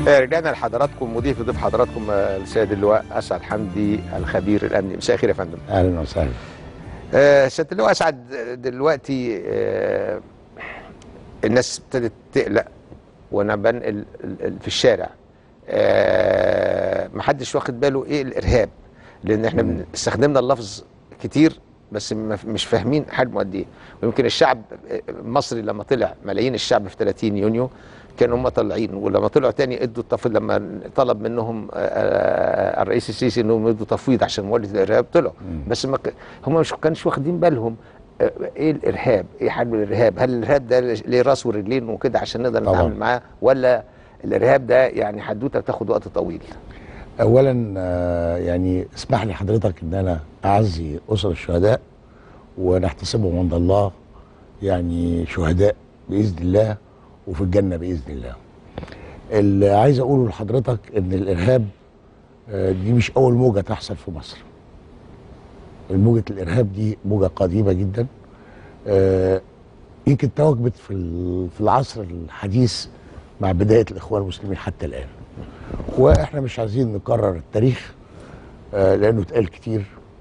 آه، رجعنا لحضراتكم مضيف ضيف حضراتكم آه، السيد اللواء اسعد حمدي الخبير الامني مساء الخير يا فندم اهلا وسهلا آه، سياده اللواء اسعد دلوقتي آه، الناس ابتدت تقلق وانا بنقل ال- ال- في الشارع آه، محدش واخد باله ايه الارهاب لان احنا مم. بن- استخدمنا اللفظ كتير بس ما- مش فاهمين حجمه قد ايه ويمكن الشعب المصري لما طلع ملايين الشعب في 30 يونيو كانوا هم طالعين ولما طلعوا تاني ادوا التفويض لما طلب منهم آه، آه، الرئيس السيسي انهم يدوا تفويض عشان مواجهه الارهاب طلعوا مم. بس ما ك- هم مش كانش واخدين بالهم آه، ايه الارهاب ايه حجم الارهاب هل الارهاب ده ليه راس ورجلين وكده عشان نقدر طبعاً. نتعامل معاه ولا الارهاب ده يعني حدوته بتاخد وقت طويل اولا آه، يعني اسمح لي حضرتك ان انا اعزي اسر الشهداء ونحتسبهم عند الله يعني شهداء باذن الله وفي الجنه باذن الله. اللي عايز اقوله لحضرتك ان الارهاب آه، دي مش اول موجه تحصل في مصر. الموجه الارهاب دي موجه قديمه جدا آه، يمكن تواجبت في ال- في العصر الحديث مع بدايه الاخوان المسلمين حتى الان. واحنا مش عايزين نكرر التاريخ آه، لانه اتقال كتير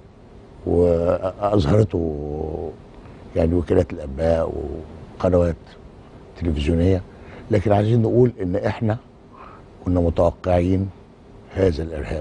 واظهرته يعني وكالات الانباء وقنوات تلفزيونيه لكن عايزين نقول ان احنا كنا متوقعين هذا الارهاب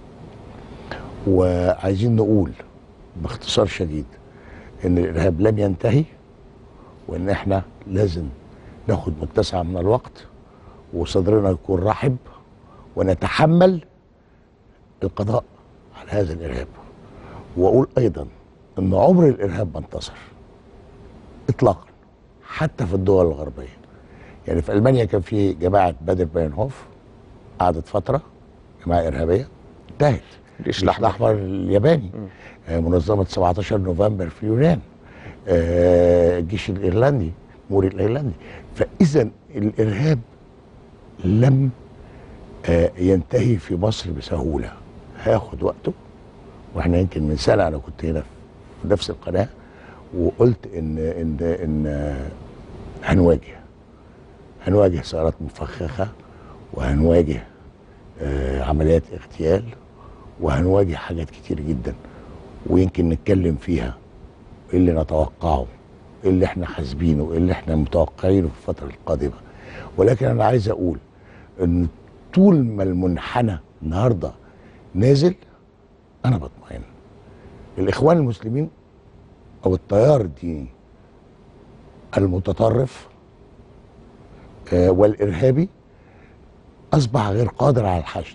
وعايزين نقول باختصار شديد ان الارهاب لم ينتهي وان احنا لازم ناخد متسع من الوقت وصدرنا يكون رحب ونتحمل القضاء على هذا الارهاب واقول ايضا ان عمر الارهاب ما انتصر اطلاقا حتى في الدول الغربيه يعني في المانيا كان في جماعه بادر باينهوف قعدت فتره جماعه ارهابيه انتهت الجيش الجيش الاحمر الياباني آه، منظمه 17 نوفمبر في اليونان آه، الجيش الايرلندي موري الايرلندي فاذا الارهاب لم آه، ينتهي في مصر بسهوله هياخد وقته واحنا يمكن من سنه انا كنت هنا في نفس القناه وقلت ان ان ان آه، هنواجه هنواجه سيارات مفخخه وهنواجه آه، عمليات اغتيال وهنواجه حاجات كتير جدا ويمكن نتكلم فيها ايه اللي نتوقعه ايه اللي احنا حاسبينه ايه اللي احنا متوقعينه في الفتره القادمه ولكن انا عايز اقول ان طول ما المنحنى النهارده نازل انا بطمئن الاخوان المسلمين او التيار الديني المتطرف آه، والارهابي اصبح غير قادر على الحشد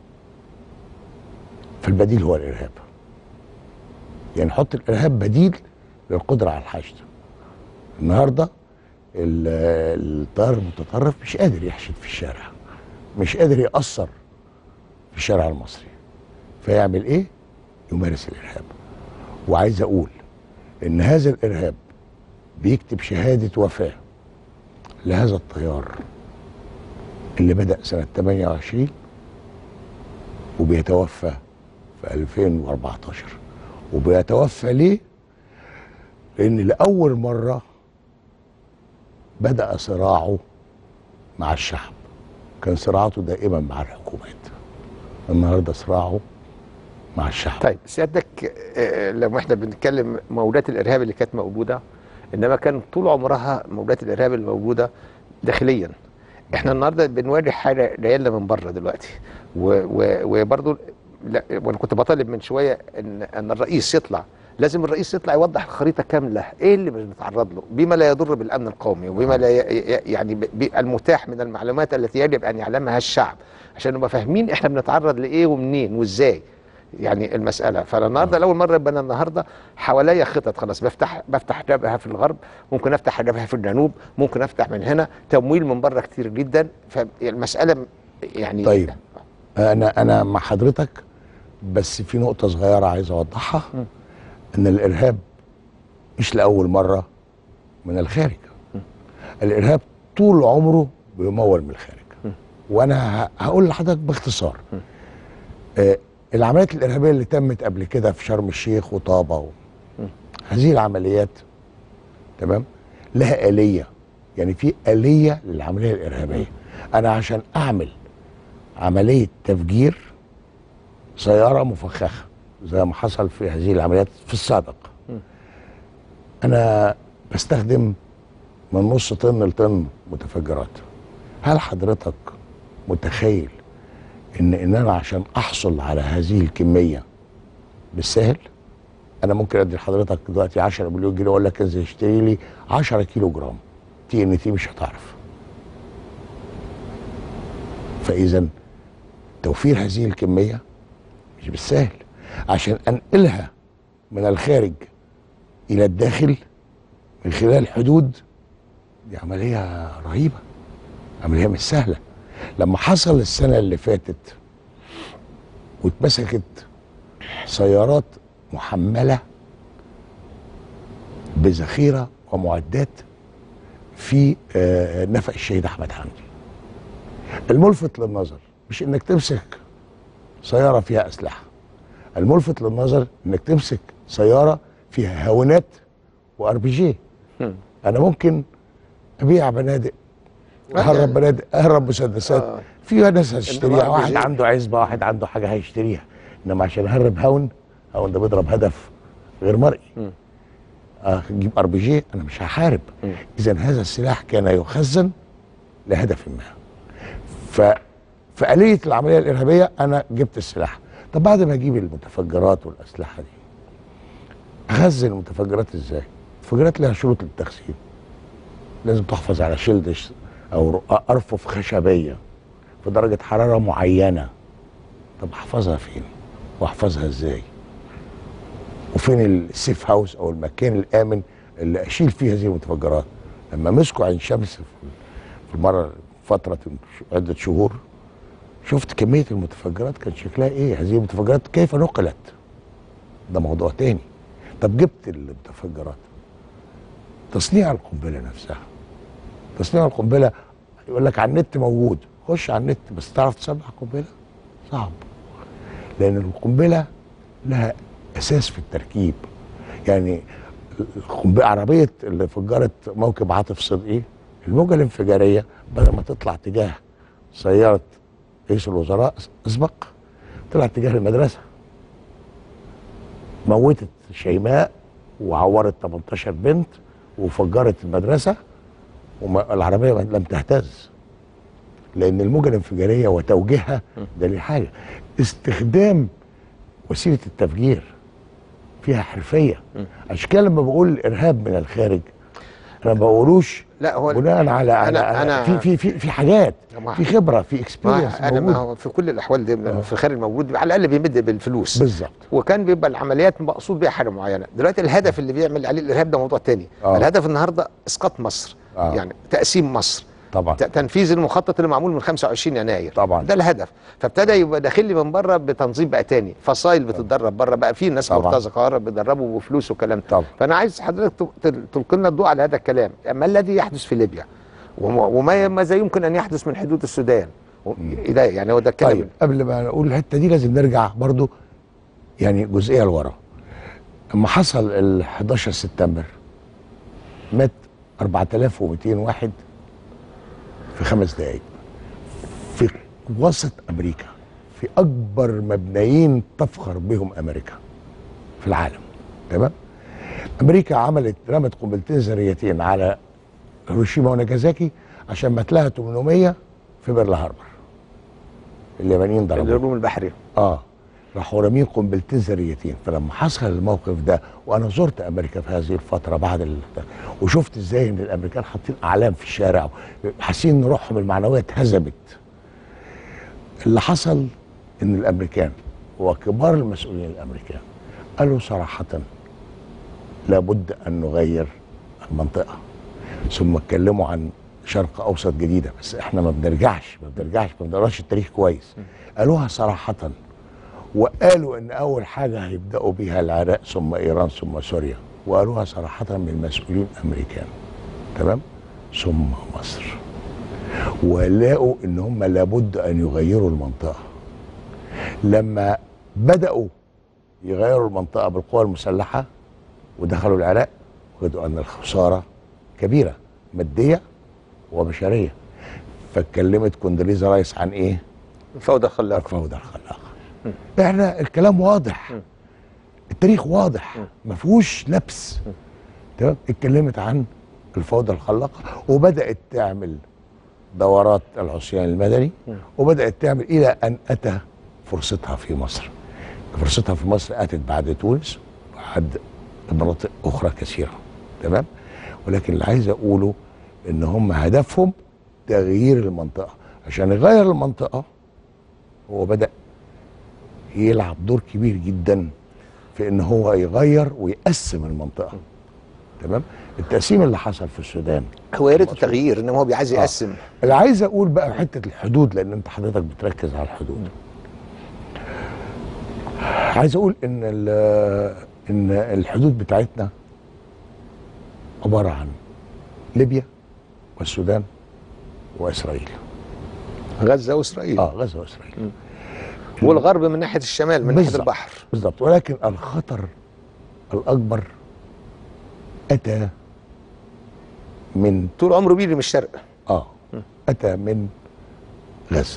فالبديل هو الارهاب يعني نحط الارهاب بديل للقدره على الحشد النهارده ال- التيار المتطرف مش قادر يحشد في الشارع مش قادر يأثر في الشارع المصري فيعمل ايه يمارس الارهاب وعايز اقول ان هذا الارهاب بيكتب شهاده وفاه لهذا التيار اللي بدأ سنة 28 وبيتوفى في 2014 وبيتوفى ليه؟ لأن لأول مرة بدأ صراعه مع الشعب كان صراعاته دائما مع الحكومات النهارده صراعه مع الشعب طيب سيادتك آه، لما احنا بنتكلم موجات الارهاب اللي كانت موجوده انما كان طول عمرها موجات الارهاب الموجوده داخليا احنا النهارده بنواجه حاجه جايه لنا من بره دلوقتي و- و- وبرضه لا وانا كنت بطالب من شويه ان ان الرئيس يطلع لازم الرئيس يطلع يوضح الخريطه كامله ايه اللي بنتعرض له بما لا يضر بالامن القومي وبما لا ي- ي- يعني ب- ب- المتاح من المعلومات التي يجب ان يعلمها الشعب عشان نبقى فاهمين احنا بنتعرض لايه ومنين وازاي يعني المساله فانا النهارده لاول مره يبقى أنا النهارده حواليا خطط خلاص بفتح بفتح جبهه في الغرب ممكن افتح جبهه في الجنوب ممكن افتح من هنا تمويل من بره كتير جدا فالمساله م- يعني طيب. انا انا مع حضرتك بس في نقطه صغيره عايز اوضحها م. ان الارهاب مش لاول مره من الخارج الارهاب طول عمره بيمول من الخارج وانا ه- هقول لحضرتك باختصار آه العمليات الارهابيه اللي تمت قبل كده في شرم الشيخ وطابه و... هذه العمليات تمام لها اليه يعني في اليه للعمليه الارهابيه انا عشان اعمل عمليه تفجير سياره مفخخه زي ما حصل في هذه العمليات في السابق انا بستخدم من نص طن لطن متفجرات هل حضرتك متخيل ان ان انا عشان احصل على هذه الكميه بالسهل انا ممكن ادي لحضرتك دلوقتي 10 مليون جنيه واقول لك انزل اشتري لي 10 كيلو جرام تي ان تي مش هتعرف فاذا توفير هذه الكميه مش بالسهل عشان انقلها من الخارج الى الداخل من خلال حدود دي عمليه رهيبه عمليه مش سهله لما حصل السنه اللي فاتت واتمسكت سيارات محمله بذخيره ومعدات في آه، نفق الشهيد احمد حمدي الملفت للنظر مش انك تمسك سياره فيها اسلحه الملفت للنظر انك تمسك سياره فيها هاونات وار بي جي مم. انا ممكن ابيع بنادق اهرب بنادق اهرب مسدسات آه. في ناس هتشتريها إنما واحد RPG عنده عزبه واحد عنده حاجه هيشتريها انما عشان اهرب هاون هاون ده بيضرب هدف غير مرئي مم. اجيب ار بي جي انا مش هحارب مم. اذا هذا السلاح كان يخزن لهدف ما ف في آلية العملية الإرهابية أنا جبت السلاح طب بعد ما أجيب المتفجرات والأسلحة دي أخزن المتفجرات إزاي؟ المتفجرات لها شروط للتخزين لازم تحفظ على شيلد أو ر- أرفف خشبية في درجة حرارة معينة طب أحفظها فين؟ وأحفظها إزاي؟ وفين السيف هاوس أو المكان الآمن اللي أشيل فيه هذه المتفجرات لما مسكوا عين شمس في في المرة فترة عدة شهور شفت كمية المتفجرات كان شكلها ايه هذه المتفجرات كيف نقلت ده موضوع تاني طب جبت المتفجرات تصنيع القنبلة نفسها تصنيع القنبلة يقول لك على النت موجود خش على النت بس تعرف تصنع قنبلة صعب لأن القنبلة لها أساس في التركيب يعني القنبلة عربية اللي فجرت موكب عاطف صدقي الموجة الانفجارية بدل ما تطلع تجاه سيارة رئيس الوزراء اسبق طلع تجاه المدرسة موتت شيماء وعورت 18 بنت وفجرت المدرسة والعربية لم تهتز لأن الموجة الانفجارية وتوجيهها ده ليه حاجة استخدام وسيلة التفجير فيها حرفية عشان كده لما بقول إرهاب من الخارج أنا ما بقولوش لا هو بناء على على أنا- على أنا- في في في في حاجات ما- في خبره في ما اكسبيرينس انا ما موجود هو في كل الاحوال دي لما في الخارج موجود على الاقل بيمد بالفلوس بالظبط وكان بيبقى العمليات مقصود بيها حاجه معينه دلوقتي الهدف اللي بيعمل عليه الارهاب ده موضوع تاني آه. الهدف النهارده اسقاط مصر آه. يعني تقسيم مصر طبعا ت- تنفيذ المخطط اللي معمول من 25 يناير طبعا. ده الهدف فابتدى يبقى داخل لي من بره بتنظيم بقى تاني فصايل بتتدرب بره بقى في ناس طبعا. مرتزقه بيدربوا بفلوس وكلام ده. طبعا. فانا عايز حضرتك ت- تل- تلقي لنا الضوء على هذا الكلام ما الذي يحدث في ليبيا وما- وما ماذا يمكن ان يحدث من حدود السودان و- ده يعني هو ده الكلام طيب قبل ما نقول الحته دي لازم نرجع برضو يعني جزئيه لورا اما حصل ال 11 سبتمبر مات 4200 واحد في خمس دقائق في وسط امريكا في اكبر مبنيين تفخر بهم امريكا في العالم تمام امريكا عملت رمت قنبلتين ذريتين على هيروشيما وناجازاكي عشان مات لها 800 في بيرل هاربر اليابانيين ضربوا الهجوم البحري اه راحوا رامين قنبلتين ذريتين فلما حصل الموقف ده وانا زرت امريكا في هذه الفتره بعد ال... وشفت ازاي ان الامريكان حاطين اعلام في الشارع حاسين ان روحهم المعنويه اتهزمت اللي حصل ان الامريكان وكبار المسؤولين الامريكان قالوا صراحه لابد ان نغير المنطقه ثم اتكلموا عن شرق اوسط جديده بس احنا ما بنرجعش ما بنرجعش ما بنقراش التاريخ كويس قالوها صراحه وقالوا ان اول حاجه هيبداوا بيها العراق ثم ايران ثم سوريا وقالوها صراحه من مسؤولين امريكان تمام ثم مصر ولقوا ان هم لابد ان يغيروا المنطقه لما بداوا يغيروا المنطقه بالقوى المسلحه ودخلوا العراق وجدوا ان الخساره كبيره ماديه وبشريه فاتكلمت كوندريزا رايس عن ايه؟ الفوضى الخلاقه الفوضى الخلاقه احنا الكلام واضح التاريخ واضح ما فيهوش لبس تمام اتكلمت عن الفوضى الخلاقه وبدات تعمل دورات العصيان المدني وبدات تعمل الى ان اتى فرصتها في مصر فرصتها في مصر اتت بعد تونس وبعد مناطق اخرى كثيره تمام ولكن اللي عايز اقوله ان هم هدفهم تغيير المنطقه عشان يغير المنطقه هو بدا يلعب دور كبير جدا في ان هو يغير ويقسم المنطقه تمام التقسيم اللي حصل في السودان هو يا ريته تغيير انما هو عايز يقسم اللي عايز اقول بقى حته الحدود لان انت حضرتك بتركز على الحدود عايز اقول ان ال- ان الحدود بتاعتنا عباره عن ليبيا والسودان واسرائيل غزه واسرائيل اه غزه واسرائيل والغرب من ناحيه الشمال من ناحيه بالظبط. البحر بالظبط ولكن الخطر الاكبر اتى من طول عمره بيجي من الشرق اه اتى من غزه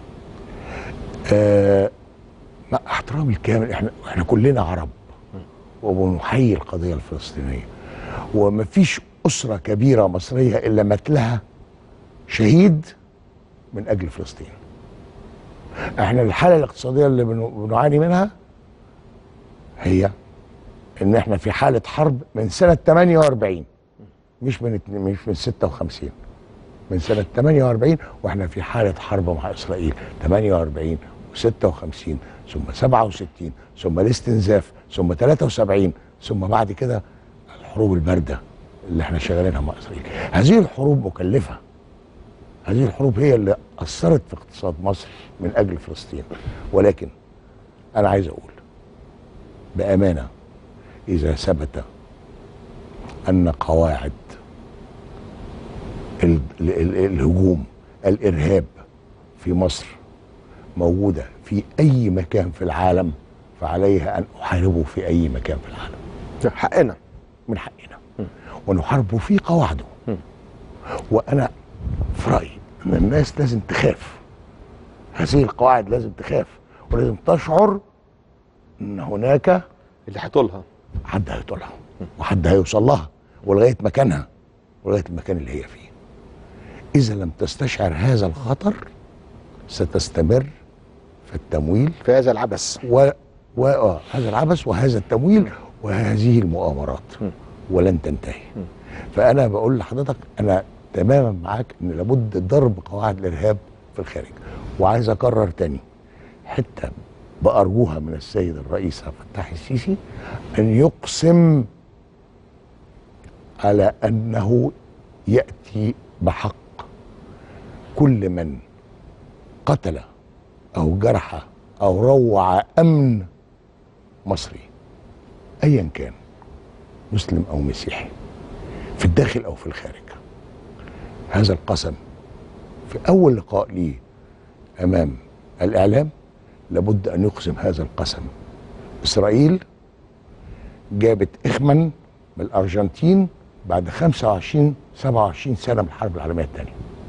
آه مع احترامي الكامل احنا احنا كلنا عرب وبنحيي القضيه الفلسطينيه ومفيش اسره كبيره مصريه الا مات لها شهيد من اجل فلسطين احنا الحاله الاقتصاديه اللي بن- بنعاني منها هي ان احنا في حاله حرب من سنه 48 مش من اتنين- مش من 56 من سنة 48 واحنا في حالة حرب مع إسرائيل 48 و56 ثم 67 ثم الاستنزاف ثم 73 ثم بعد كده الحروب الباردة اللي احنا شغالينها مع إسرائيل هذه الحروب مكلفة هذه الحروب هي اللي أثرت في اقتصاد مصر من أجل فلسطين ولكن أنا عايز أقول بأمانة إذا ثبت أن قواعد ال- ال- ال- الهجوم الارهاب في مصر موجوده في اي مكان في العالم فعليها ان احاربه في اي مكان في العالم حقنا من حقنا ونحاربه في قواعده وانا في رايي ان الناس لازم تخاف هذه القواعد لازم تخاف ولازم تشعر ان هناك اللي هيطولها حد هيطولها وحد هيوصل لها ولغايه مكانها ولغايه المكان اللي هي فيه اذا لم تستشعر هذا الخطر ستستمر في التمويل في هذا العبث و... و... آه هذا العبث وهذا التمويل وهذه المؤامرات ولن تنتهي فانا بقول لحضرتك انا تماما معاك ان لابد ضرب قواعد الارهاب في الخارج وعايز اكرر تاني حته بارجوها من السيد الرئيس عبد الفتاح السيسي ان يقسم على انه ياتي بحق كل من قتل او جرح او روع امن مصري ايا كان مسلم او مسيحي في الداخل او في الخارج هذا القسم في اول لقاء لي امام الاعلام لابد ان يقسم هذا القسم اسرائيل جابت اخمن من الارجنتين بعد 25 27 سنه من الحرب العالميه الثانيه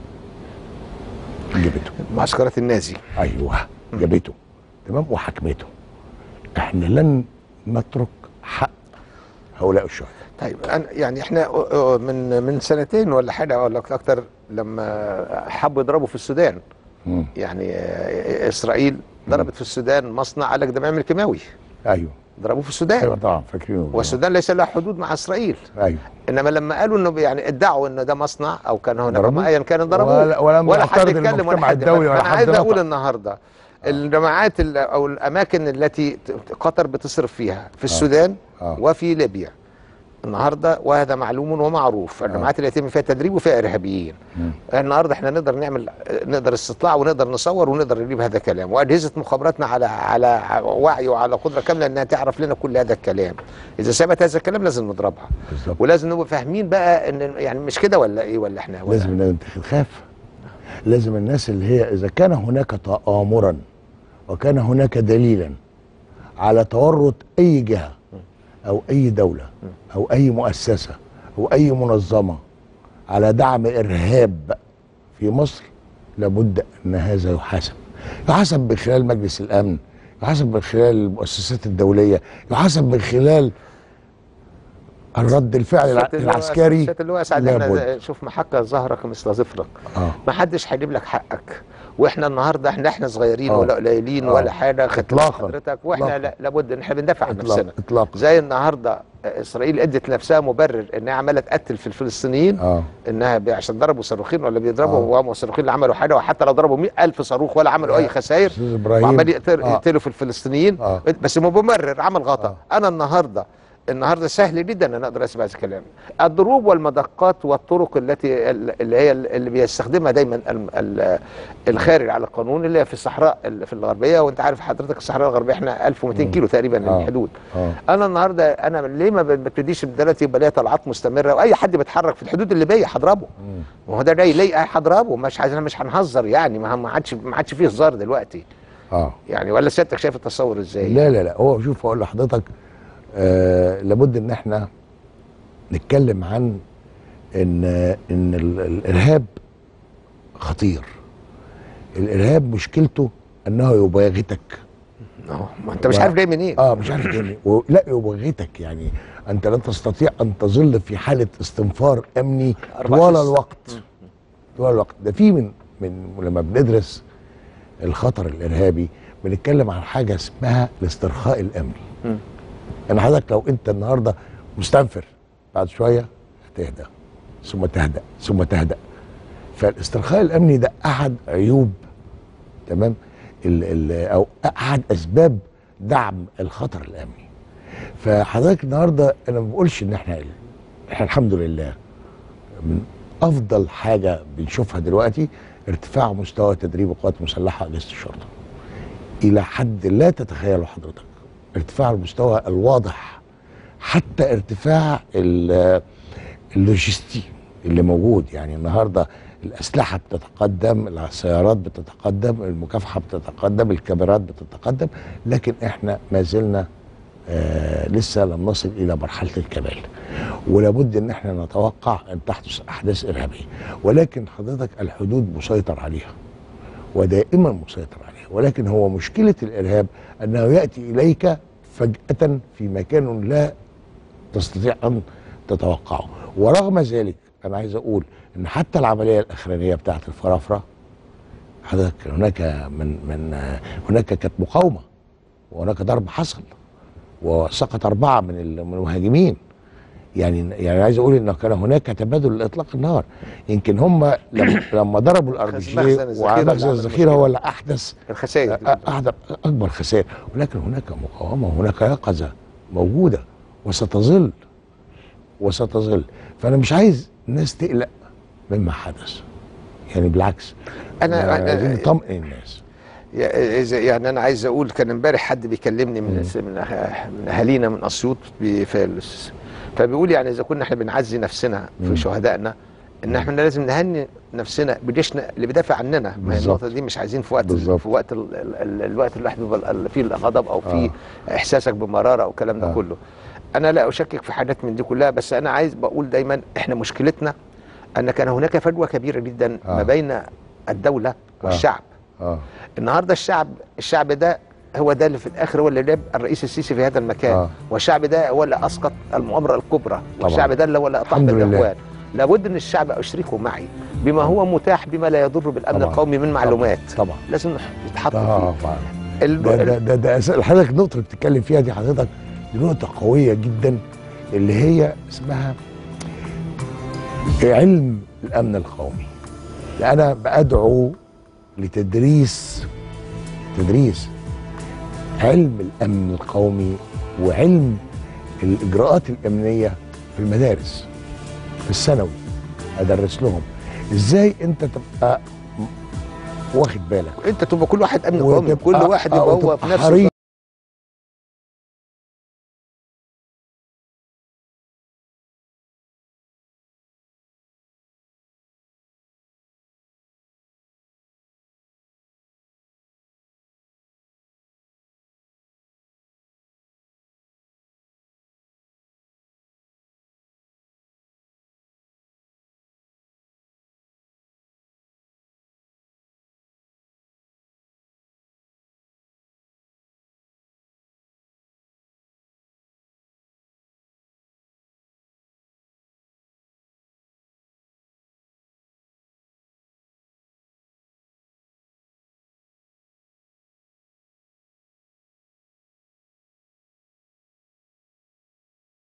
جابته معسكرات النازي ايوه جابته تمام وحكمته احنا لن نترك حق هؤلاء الشهداء طيب أنا يعني احنا آه، من من سنتين ولا حاجه ولا اكتر لما حبوا يضربوا في السودان مم. يعني آه، اسرائيل ضربت في السودان مصنع قال لك ده بيعمل كيماوي ايوه ضربوه في السودان ايوه طبعا فاكرينه والسودان ليس لها حدود مع اسرائيل ايوه انما لما قالوا انه يعني ادعوا ان ده مصنع او كان هناك ضربوه. ما ايا كان ضربوه ولا- ولم ولا حد يعترض يتكلم ولا المجتمع حد الدولي ولا فانا حد عايز نطق. اقول النهارده الجماعات ال- او الاماكن التي ت- قطر بتصرف فيها في السودان آه. وفي ليبيا النهارده وهذا معلوم ومعروف الجماعات اللي يتم فيها تدريب وفيها ارهابيين النهارده احنا نقدر نعمل نقدر استطلاع ونقدر نصور ونقدر نجيب هذا الكلام واجهزه مخابراتنا على على وعي وعلى قدره كامله انها تعرف لنا كل هذا الكلام اذا ثبت هذا الكلام لازم نضربها بالظبط ولازم نبقى فاهمين بقى ان يعني مش كده ولا ايه ولا احنا ولا لازم الناس تخاف لازم الناس اللي هي اذا كان هناك تآمرا وكان هناك دليلا على تورط اي جهه او اي دوله او اي مؤسسه او اي منظمه على دعم ارهاب في مصر لابد ان هذا يحاسب يحاسب من خلال مجلس الامن يحاسب من خلال المؤسسات الدوليه يحاسب من خلال الرد الفعل الع- سيادة اللواء- العسكري سيادة اللواء سعد لابد. احنا شوف محك ظهرك مثل ظفرك اه ما حدش هيجيب لك حقك واحنا النهارده احنا احنا صغيرين آه. ولا قليلين آه. ولا حاجه خدت بالك إطلاقاً. حضرتك واحنا إطلاقاً. لا- لابد ان احنا بندافع عن اطلاق نفسنا اطلاق زي النهارده اسرائيل ادت لنفسها مبرر انها عماله تقتل في الفلسطينيين اه انها بي- عشان ضربوا صاروخين ولا بيضربوا آه. وهم الصاروخين اللي عملوا حاجه وحتى لو ضربوا 100000 صاروخ ولا عملوا اي خسائر استاذ ابراهيم وعمال يقتل آه. يقتلوا في الفلسطينيين آه. بس مبرر عمل غلطه انا النهارده النهارده سهل جدا ان انا اقدر اسمع هذا الكلام الضروب والمدقات والطرق التي اللي هي اللي بيستخدمها دايما ال- ال- الخارج على القانون اللي هي في الصحراء ال- في الغربيه وانت عارف حضرتك الصحراء الغربيه احنا 1200 كيلو تقريبا آه. الحدود اه انا النهارده انا ليه ما ببتديش دلوقتي يبقى ليا طلعات مستمره واي حد بيتحرك في الحدود الليبيه هضربه مم. ما هو ده جاي ليه هضربه مش عايزين مش هنهزر يعني ما ما عادش ما عادش فيه هزار دلوقتي اه يعني ولا سيادتك شايف التصور ازاي لا لا لا هو شوف اقول لحضرتك آه لابد ان احنا نتكلم عن ان ان ال- الارهاب خطير الارهاب مشكلته انه يباغتك أهو، ما انت مش عارف جاي منين اه مش عارف يعني و- لا يباغتك يعني انت لن تستطيع ان تظل في حاله استنفار امني 24 طوال الوقت طوال الوقت ده في من من لما بندرس الخطر الارهابي بنتكلم عن حاجه اسمها الاسترخاء الامني مم. انا حضرتك لو انت النهارده مستنفر بعد شويه هتهدى ثم تهدأ ثم تهدأ فالاسترخاء الامني ده احد عيوب تمام ال ال او احد اسباب دعم الخطر الامني فحضرتك النهارده انا ما بقولش ان احنا احنا الحمد لله من افضل حاجه بنشوفها دلوقتي ارتفاع مستوى تدريب القوات المسلحه اجهزه الشرطه الى حد لا تتخيله حضرتك ارتفاع المستوى الواضح حتى ارتفاع ال- اللوجستي اللي موجود يعني النهارده الاسلحه بتتقدم السيارات بتتقدم المكافحه بتتقدم الكاميرات بتتقدم لكن احنا ما زلنا آه لسه لم نصل الى مرحله الكمال ولابد ان احنا نتوقع ان تحدث احداث ارهابيه ولكن حضرتك الحدود مسيطر عليها ودائما مسيطر عليها ولكن هو مشكله الارهاب انه ياتي اليك فجاه في مكان لا تستطيع ان تتوقعه ورغم ذلك انا عايز اقول ان حتى العمليه الاخرانيه بتاعت الفرافره حضرتك هناك من من آه، هناك كانت مقاومه وهناك ضرب حصل وسقط اربعه من ال- من المهاجمين يعني يعني عايز اقول ان كان هناك تبادل لاطلاق النار يمكن هم لما لما ضربوا الار بي جي مخزن الذخيرة اللي ومخزن عمل الذخيره مشكلة. هو اللي احدث الخسائر أ- أحدث اكبر خسائر ولكن هناك مقاومه وهناك يقظه موجوده وستظل وستظل فانا مش عايز الناس تقلق مما حدث يعني بالعكس أنا- آه، أنا- عايزين نطمئن الناس يا- إذا- يعني انا عايز اقول كان امبارح حد بيكلمني من من أه- من اهالينا من اسيوط بفالس فبيقول يعني اذا كنا احنا بنعزي نفسنا مم. في شهدائنا ان احنا لازم نهني نفسنا بجيشنا اللي بيدافع عننا ما هي بالظبط. النقطه دي مش عايزين في وقت بالظبط. في وقت ال ال ال الوقت اللي الواحد بيبقى ال- فيه الغضب او فيه آه. احساسك بمراره او الكلام ده آه. كله انا لا اشكك في حاجات من دي كلها بس انا عايز بقول دايما احنا مشكلتنا ان كان هناك فجوه كبيره جدا آه. ما بين الدوله والشعب اه النهارده الشعب الشعب ده هو ده اللي في الاخر هو اللي جاب الرئيس السيسي في هذا المكان آه. والشعب ده هو اللي اسقط المؤامره الكبرى والشعب ده اللي هو اللي اطاح الحمد لله. بالاخوان لابد ان الشعب يشركه معي بما هو متاح بما لا يضر بالامن طبعاً. القومي من معلومات طبعا لازم يتحط طبعا فيه طبعا ال- ده ده ده, ده أس- حضرتك النقطه اللي بتتكلم فيها دي حضرتك دي نقطه قويه جدا اللي هي اسمها علم الامن القومي انا بادعو لتدريس تدريس علم الامن القومي وعلم الاجراءات الامنيه في المدارس في الثانوي ادرس لهم ازاي انت تبقى واخد بالك انت تبقى كل واحد امن قومي وتبقى- كل واحد آه، يبقى هو وتبقى في نفسه حريص